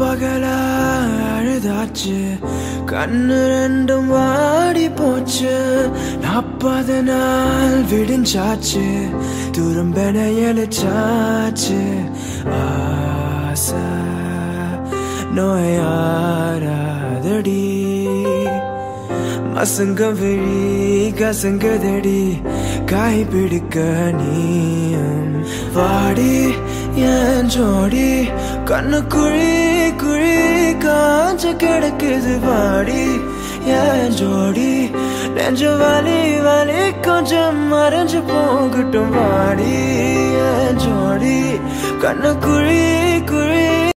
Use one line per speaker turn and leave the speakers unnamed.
பகலா அழுதாச்சு கண்ணு ரெண்டும் வாடி போச்சு நாற்பது நாள் விடிஞ்சாச்சு துரும்பென எழுச்சாச்சு ஆசை நோயாராதடி மசங்க விழி கசங்கதடி காய் பிடிக்க நீயும் வாடி என் ஜோடி கண்ணு குழி குழி காஞ்ச கிடக்குது வாடி என் ஜோடி நெஞ்ச வலி வலி கொஞ்சம் மறைஞ்சு போகட்டும் வாடி என் ஜோடி கண்ணு குழி குழி